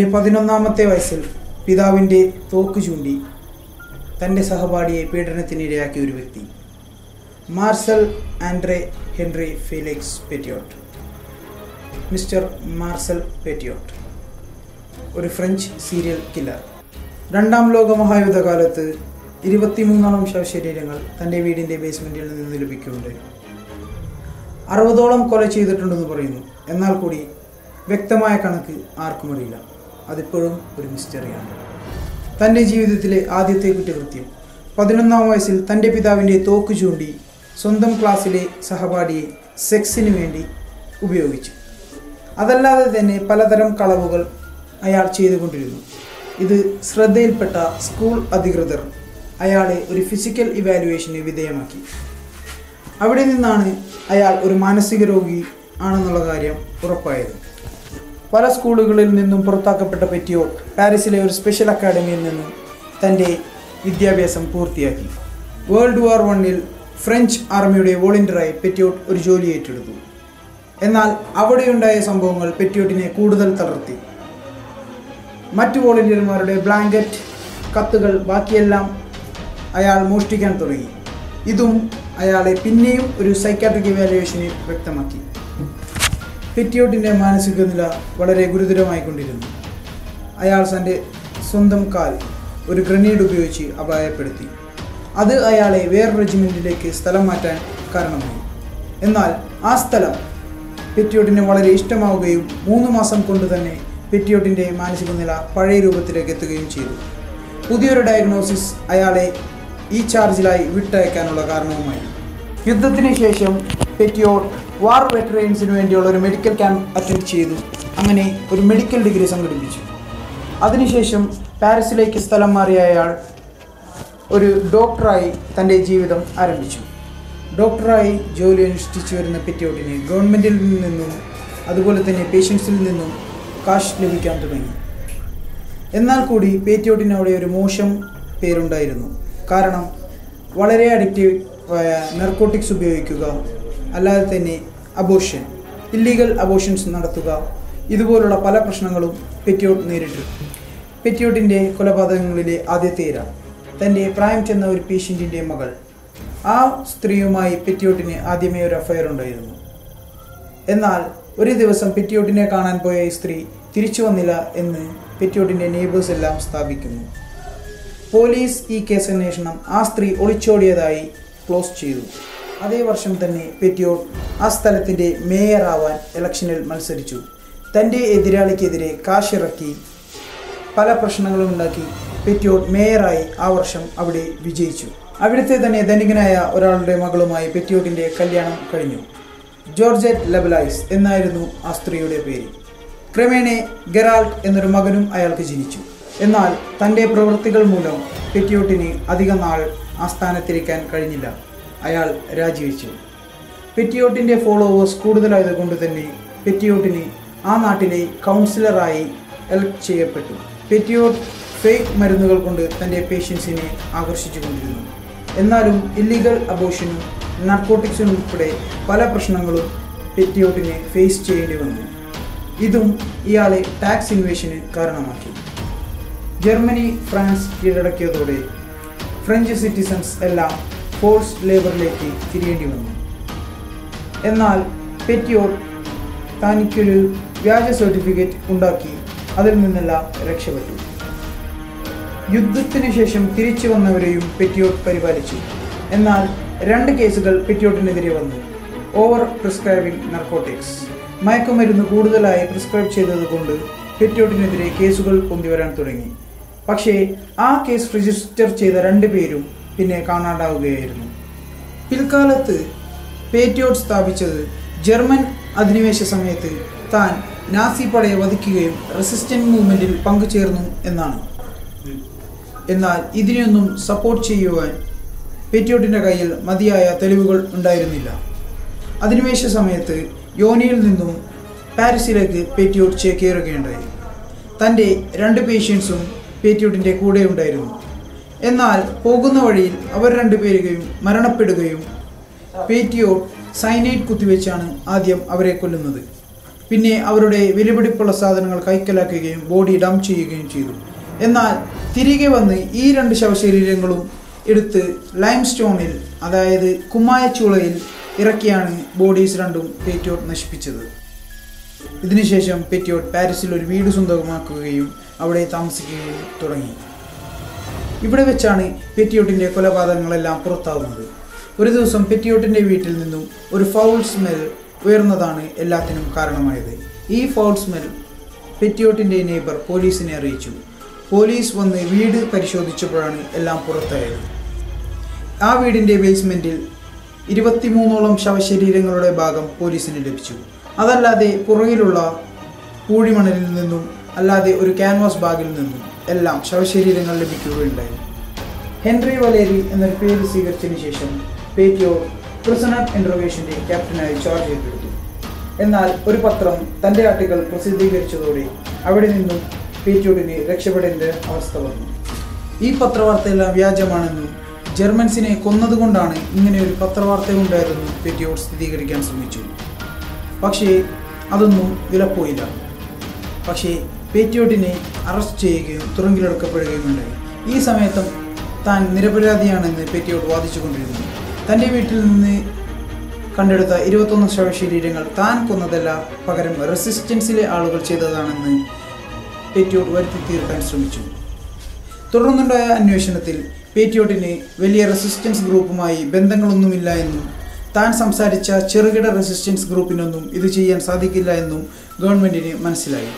പതിനൊന്നാമത്തെ വയസ്സിൽ പിതാവിൻ്റെ തോക്ക് ചൂണ്ടി തൻ്റെ സഹപാഠിയെ പീഡനത്തിനിരയാക്കിയ ഒരു വ്യക്തി Marcel Andre Henri Felix Petiot mister Marcel Petiot ഒരു ഫ്രഞ്ച് സീരിയൽ കില്ലർ രണ്ടാം ലോക മഹായുദ്ധകാലത്ത് ഇരുപത്തിമൂന്നോളം ശവശരീരങ്ങൾ തൻ്റെ വീടിൻ്റെ ബേസ്മെൻറ്റിൽ നിന്ന് ലഭിക്കുകയുണ്ടായി അറുപതോളം കൊല ചെയ്തിട്ടുണ്ടെന്ന് പറയുന്നു എന്നാൽ കൂടി വ്യക്തമായ കണക്ക് ആർക്കും അറിയില്ല അതിപ്പോഴും ഒരു മിസ്റ്ററിയാണ് തൻ്റെ ജീവിതത്തിലെ ആദ്യത്തെ കുറ്റകൃത്യം പതിനൊന്നാം വയസ്സിൽ തൻ്റെ പിതാവിൻ്റെ തോക്ക് ചൂണ്ടി സ്വന്തം ക്ലാസ്സിലെ സഹപാഠിയെ സെക്സിന് വേണ്ടി ഉപയോഗിച്ചു അതല്ലാതെ തന്നെ പലതരം കളവുകൾ അയാൾ ചെയ്തുകൊണ്ടിരുന്നു ഇത് ശ്രദ്ധയിൽപ്പെട്ട സ്കൂൾ അധികൃതർ അയാളെ ഒരു ഫിസിക്കൽ ഇവാലുവേഷന് വിധേയമാക്കി അവിടെ നിന്നാണ് അയാൾ ഒരു മാനസിക രോഗി ആണെന്നുള്ള കാര്യം ഉറപ്പായത് പല സ്കൂളുകളിൽ നിന്നും പുറത്താക്കപ്പെട്ട പെറ്റിയോട്ട് പാരീസിലെ ഒരു സ്പെഷ്യൽ അക്കാഡമിയിൽ നിന്നും തൻ്റെ വിദ്യാഭ്യാസം പൂർത്തിയാക്കി വേൾഡ് വാർ വണ്ണിൽ ഫ്രഞ്ച് ആർമിയുടെ വോളണ്ടിയറായി പെറ്റിയോട്ട് ഒരു ജോലി ഏറ്റെടുത്തു എന്നാൽ അവിടെയുണ്ടായ സംഭവങ്ങൾ പെറ്റിയോട്ടിനെ കൂടുതൽ തളർത്തി മറ്റു വോളണ്ടിയർമാരുടെ ബ്ലാങ്കറ്റ് കത്തുകൾ ബാക്കിയെല്ലാം അയാൾ മോഷ്ടിക്കാൻ തുടങ്ങി ഇതും അയാളെ പിന്നെയും ഒരു സൈക്കാട്രിക് ഇവാലുവേഷനിൽ വ്യക്തമാക്കി പെറ്റിയോട്ടിൻ്റെ മാനസിക നില വളരെ ഗുരുതരമായിക്കൊണ്ടിരുന്നു അയാൾ തൻ്റെ സ്വന്തം കാൽ ഒരു ഗ്രനേഡ് ഉപയോഗിച്ച് അപായപ്പെടുത്തി അത് അയാളെ വേറെ റെജിമെൻറ്റിലേക്ക് സ്ഥലം മാറ്റാൻ കാരണമായി എന്നാൽ ആ സ്ഥലം പെറ്റിയോട്ടിന് വളരെ ഇഷ്ടമാവുകയും മൂന്ന് മാസം കൊണ്ട് തന്നെ പെറ്റിയോട്ടിൻ്റെ മാനസിക നില പഴയ രൂപത്തിലേക്ക് എത്തുകയും ചെയ്തു പുതിയൊരു ഡയഗ്നോസിസ് അയാളെ ഈ ചാർജിലായി വിട്ടയക്കാനുള്ള കാരണവുമായി യുദ്ധത്തിന് ശേഷം പെറ്റിയോട്ട് വാർ വെറ്ററൻസിന് വേണ്ടിയുള്ള ഒരു മെഡിക്കൽ ക്യാമ്പ് അറ്റൻഡ് ചെയ്തു അങ്ങനെ ഒരു മെഡിക്കൽ ഡിഗ്രി സംഘടിപ്പിച്ചു അതിനുശേഷം പാരീസിലേക്ക് സ്ഥലം മാറിയ അയാൾ ഒരു ഡോക്ടറായി തൻ്റെ ജീവിതം ആരംഭിച്ചു ഡോക്ടറായി ജോലി അനുഷ്ഠിച്ചു വരുന്ന പെറ്റിയോട്ടിന് ഗവൺമെൻറ്റിൽ നിന്നും അതുപോലെ തന്നെ പേഷ്യൻസിൽ നിന്നും കാശ് ലഭിക്കാൻ തുടങ്ങി എന്നാൽ കൂടി പേറ്റിയോട്ടിന് അവിടെ ഒരു മോശം പേരുണ്ടായിരുന്നു കാരണം വളരെ അഡിക്റ്റീവ് ആയ നെർക്കോട്ടിക്സ് ഉപയോഗിക്കുക അല്ലാതെ തന്നെ അബോഷൻ ഇല്ലീഗൽ അബോഷൻസ് നടത്തുക ഇതുപോലുള്ള പല പ്രശ്നങ്ങളും പെറ്റിയോട്ട് നേരിട്ടു പെറ്റിയോട്ടിൻ്റെ കൊലപാതകങ്ങളിലെ ആദ്യത്തെ ഇര തൻ്റെ പ്രായം ചെന്ന ഒരു പേഷ്യൻറ്റിൻ്റെ മകൾ ആ സ്ത്രീയുമായി പെറ്റിയോട്ടിന് ആദ്യമേ ഒരു അഫയർ ഉണ്ടായിരുന്നു എന്നാൽ ഒരു ദിവസം പെറ്റിയോട്ടിനെ കാണാൻ പോയ ഈ സ്ത്രീ തിരിച്ചു വന്നില്ല എന്ന് പെറ്റിയോട്ടിൻ്റെ നെയ്ബേഴ്സ് എല്ലാം സ്ഥാപിക്കുന്നു പോലീസ് ഈ കേസ് അന്വേഷണം ആ സ്ത്രീ ഒളിച്ചോടിയതായി ക്ലോസ് ചെയ്തു അതേ വർഷം തന്നെ പെറ്റിയോട്ട് ആ സ്ഥലത്തിൻ്റെ മേയറാവാൻ ഇലക്ഷനിൽ മത്സരിച്ചു തൻ്റെ എതിരാളിക്കെതിരെ കാശിറക്കി പല പ്രശ്നങ്ങളും ഉണ്ടാക്കി പെറ്റിയോട്ട് മേയറായി ആ വർഷം അവിടെ വിജയിച്ചു അവിടുത്തെ തന്നെ ധനികനായ ഒരാളുടെ മകളുമായി പെറ്റിയോട്ടിൻ്റെ കല്യാണം കഴിഞ്ഞു ജോർജറ്റ് ലെബലൈസ് എന്നായിരുന്നു ആ സ്ത്രീയുടെ പേര് ക്രമേണ ഗെറാൾട്ട് എന്നൊരു മകനും അയാൾക്ക് ജനിച്ചു എന്നാൽ തൻ്റെ പ്രവൃത്തികൾ മൂലം പെറ്റിയോട്ടിന് അധിക നാൾ ആ സ്ഥാനത്തിരിക്കാൻ കഴിഞ്ഞില്ല അയാൾ രാജിവെച്ചു പെറ്റിയോട്ടിൻ്റെ ഫോളോവേഴ്സ് കൂടുതലായതുകൊണ്ട് തന്നെ പെറ്റിയോട്ടിന് ആ നാട്ടിലെ കൗൺസിലറായി എലക്ട് ചെയ്യപ്പെട്ടു പെറ്റിയോട്ട് ഫേക്ക് മരുന്നുകൾ കൊണ്ട് തൻ്റെ പേഷ്യൻസിനെ ആകർഷിച്ചു കൊണ്ടിരുന്നു എന്നാലും ഇല്ലീഗൽ അബോഷനും നർക്കോട്ടിക്സിനും ഉൾപ്പെടെ പല പ്രശ്നങ്ങളും പെറ്റിയോട്ടിനെ ഫേസ് ചെയ്യേണ്ടി വന്നു ഇതും ഇയാളെ ടാക്സ് ഇൻവേഷന് കാരണമാക്കി ജർമ്മനി ഫ്രാൻസ് കീഴടക്കിയതോടെ ഫ്രഞ്ച് സിറ്റിസൺസ് എല്ലാം ഫോഴ്സ് ലേബറിലേക്ക് തിരിയേണ്ടി വന്നു എന്നാൽ പെറ്റിയോട്ട് തനിക്കൊരു വ്യാജ സർട്ടിഫിക്കറ്റ് ഉണ്ടാക്കി അതിൽ നിന്നെല്ലാം രക്ഷപ്പെട്ടു യുദ്ധത്തിന് ശേഷം തിരിച്ചു വന്നവരെയും പെറ്റിയോട്ട് പരിപാലിച്ചു എന്നാൽ രണ്ട് കേസുകൾ പെറ്റിയോട്ടിനെതിരെ വന്നു ഓവർ പ്രിസ്ക്രൈബിംഗ് നർക്കോട്ടിക്സ് മയക്കുമരുന്ന് കൂടുതലായി പ്രിസ്ക്രൈബ് ചെയ്തതുകൊണ്ട് പെറ്റിയോട്ടിനെതിരെ കേസുകൾ പൊന്തിവരാൻ തുടങ്ങി പക്ഷേ ആ കേസ് രജിസ്റ്റർ ചെയ്ത രണ്ട് പേരും പിന്നെ കാണാണ്ടാവുകയായിരുന്നു പിൽക്കാലത്ത് പേറ്റിയോട്ട് സ്ഥാപിച്ചത് ജർമ്മൻ അധിനിവേശ സമയത്ത് താൻ നാസി പടയെ വധിക്കുകയും റെസിസ്റ്റന്റ് മൂവ്മെന്റിൽ പങ്കുചേർന്നു എന്നാണ് എന്നാൽ ഇതിനെയൊന്നും സപ്പോർട്ട് ചെയ്യുവാൻ പെറ്റിയോട്ടിൻ്റെ കയ്യിൽ മതിയായ തെളിവുകൾ ഉണ്ടായിരുന്നില്ല അധിനിവേശ സമയത്ത് യോനിയിൽ നിന്നും പാരീസിലേക്ക് പേറ്റിയോട്ട് ചേക്കേറുകയുണ്ടായി തൻ്റെ രണ്ട് പേഷ്യൻസും പേറ്റിയോട്ടിൻ്റെ കൂടെ ഉണ്ടായിരുന്നു എന്നാൽ പോകുന്ന വഴിയിൽ അവർ രണ്ടുപേരുകയും മരണപ്പെടുകയും പേറ്റിയോട്ട് സൈനൈഡ് കുത്തിവെച്ചാണ് ആദ്യം അവരെ കൊല്ലുന്നത് പിന്നെ അവരുടെ വിലപിടിപ്പുള്ള സാധനങ്ങൾ കൈക്കലാക്കുകയും ബോഡി ഡംപ് ചെയ്യുകയും ചെയ്തു എന്നാൽ തിരികെ വന്ന് ഈ രണ്ട് ശവശരീരങ്ങളും എടുത്ത് ലൈം സ്റ്റോണിൽ അതായത് കുമ്മായച്ചൂളയിൽ ഇറക്കിയാണ് ബോഡീസ് രണ്ടും പേറ്റോട്ട് നശിപ്പിച്ചത് ഇതിനുശേഷം പെറ്റിയോട്ട് പാരീസിൽ ഒരു വീട് സ്വന്തമാക്കുകയും അവിടെ താമസിക്കുകയും തുടങ്ങി ഇവിടെ വെച്ചാണ് പെറ്റിയോട്ടിൻ്റെ കൊലപാതകങ്ങളെല്ലാം പുറത്താവുന്നത് ഒരു ദിവസം പെറ്റിയോട്ടിൻ്റെ വീട്ടിൽ നിന്നും ഒരു ഫൗൾ സ്മെൽ ഉയർന്നതാണ് എല്ലാത്തിനും കാരണമായത് ഈ ഫൗൾ സ്മെൽ പെറ്റിയോട്ടിൻ്റെ നെയ്ബർ പോലീസിനെ അറിയിച്ചു പോലീസ് വന്ന് വീട് പരിശോധിച്ചപ്പോഴാണ് എല്ലാം പുറത്തായത് ആ വീടിൻ്റെ ബേസ്മെൻറ്റിൽ ഇരുപത്തിമൂന്നോളം ശവശരീരങ്ങളുടെ ഭാഗം പോലീസിന് ലഭിച്ചു അതല്ലാതെ പുറകിലുള്ള പൂഴിമണലിൽ നിന്നും അല്ലാതെ ഒരു ക്യാൻവാസ് ബാഗിൽ നിന്നും എല്ലാം ശവശരീരങ്ങൾ ലഭിക്കുകയുണ്ടായി ഹെൻറി വലേരി എന്നൊരു പേര് സ്വീകരിച്ചതിന് ശേഷം പേറ്റിയോ പ്രിസണർ ഇൻട്രോഗേഷൻ്റെ ക്യാപ്റ്റനായി ചാർജ് ഏറ്റെടുത്തു എന്നാൽ ഒരു പത്രം തൻ്റെ ആർട്ടിക്കൽ പ്രസിദ്ധീകരിച്ചതോടെ അവിടെ നിന്നും പേറ്റിയോട്ടിന് രക്ഷപ്പെടേണ്ട അവസ്ഥ വന്നു ഈ പത്രവാർത്തയെല്ലാം വ്യാജമാണെന്നും ജർമ്മൻസിനെ കൊന്നതുകൊണ്ടാണ് ഇങ്ങനെ ഒരു പത്രവാർത്ത ഉണ്ടായതെന്നും പേറ്റിയോട്ട് സ്ഥിരീകരിക്കാൻ ശ്രമിച്ചു പക്ഷേ അതൊന്നും വിലപ്പോയില്ല പക്ഷേ പേറ്റിയോട്ടിനെ അറസ്റ്റ് ചെയ്യുകയും തുറങ്കിലടക്കപ്പെടുകയും ഉണ്ടായി ഈ സമയത്തും താൻ നിരപരാധിയാണെന്ന് പേറ്റിയോട്ട് വാദിച്ചുകൊണ്ടിരുന്നു തൻ്റെ വീട്ടിൽ നിന്ന് കണ്ടെടുത്ത ഇരുപത്തൊന്ന് ശവശരീരങ്ങൾ താൻ കൊന്നതല്ല പകരം റെസിസ്റ്റൻസിലെ ആളുകൾ ചെയ്തതാണെന്ന് പേറ്റിയോട്ട് വരുത്തി തീർക്കാൻ ശ്രമിച്ചു തുടർന്നുണ്ടായ അന്വേഷണത്തിൽ പേറ്റിയോട്ടിന് വലിയ റെസിസ്റ്റൻസ് ഗ്രൂപ്പുമായി ബന്ധങ്ങളൊന്നുമില്ല എന്നും താൻ സംസാരിച്ച ചെറുകിട റെസിസ്റ്റൻസ് ഗ്രൂപ്പിനൊന്നും ഇത് ചെയ്യാൻ സാധിക്കില്ല എന്നും ഗവൺമെൻറ്റിന് മനസ്സിലായി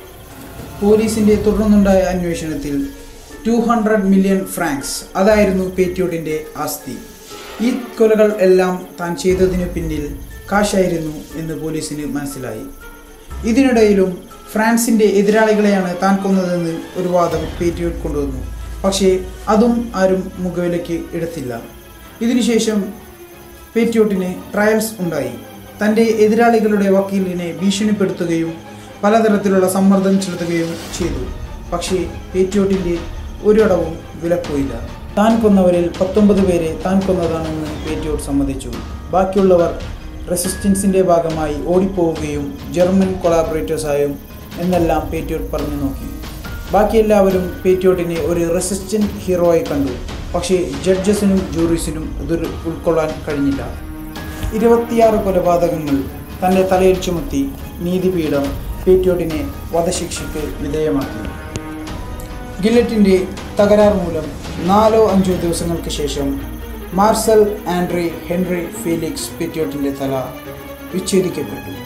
പോലീസിൻ്റെ തുടർന്നുണ്ടായ അന്വേഷണത്തിൽ ടു ഹൺഡ്രഡ് മില്യൺ ഫ്രാങ്ക്സ് അതായിരുന്നു പേറ്റിയോട്ടിൻ്റെ ആസ്തി ഈ കൊലകൾ എല്ലാം താൻ ചെയ്തതിനു പിന്നിൽ കാശായിരുന്നു എന്ന് പോലീസിന് മനസ്സിലായി ഇതിനിടയിലും ഫ്രാൻസിൻ്റെ എതിരാളികളെയാണ് താൻ കൊന്നതെന്ന് ഒരു വാദം പേറ്റിയോട്ട് കൊണ്ടുവന്നു പക്ഷേ അതും ആരും മുഖവിലയ്ക്ക് എടുത്തില്ല ഇതിനുശേഷം പേറ്റിയോട്ടിന് ട്രയൽസ് ഉണ്ടായി തൻ്റെ എതിരാളികളുടെ വക്കീലിനെ ഭീഷണിപ്പെടുത്തുകയും പലതരത്തിലുള്ള സമ്മർദ്ദം ചെലുത്തുകയും ചെയ്തു പക്ഷേ പേറ്റിയോട്ടിൻ്റെ ഒരിടവും വിലപ്പോയില്ല താൻ കൊന്നവരിൽ പത്തൊമ്പത് പേരെ താൻ കൊന്നതാണെന്ന് പേറ്റിയോട്ട് സമ്മതിച്ചു ബാക്കിയുള്ളവർ റെസിസ്റ്റൻസിൻ്റെ ഭാഗമായി ഓടിപ്പോവുകയും ജർമ്മൻ കൊളാബറേറ്റേഴ്സായും എന്നെല്ലാം പേറ്റിയോട്ട് പറഞ്ഞു നോക്കി ബാക്കി എല്ലാവരും പേറ്റിയോട്ടിനെ ഒരു റെസിസ്റ്റൻറ്റ് ഹീറോയായി കണ്ടു പക്ഷേ ജഡ്ജസിനും ജൂറീസിനും ഇതൊരു ഉൾക്കൊള്ളാൻ കഴിഞ്ഞില്ല ഇരുപത്തിയാറ് കൊലപാതകങ്ങൾ തൻ്റെ തലയിൽ ചുമത്തി നീതിപീഠം പേറ്റിയോട്ടിനെ വധശിക്ഷയ്ക്ക് വിധേയമാക്കി ഗില്ലറ്റിൻ്റെ തകരാർ മൂലം നാലോ അഞ്ചോ ദിവസങ്ങൾക്ക് ശേഷം മാർസൽ ആൻഡ്രി ഹെൻറി ഫീലിക്സ് പേറ്റിയോട്ടിൻ്റെ തല വിച്ഛേദിക്കപ്പെട്ടു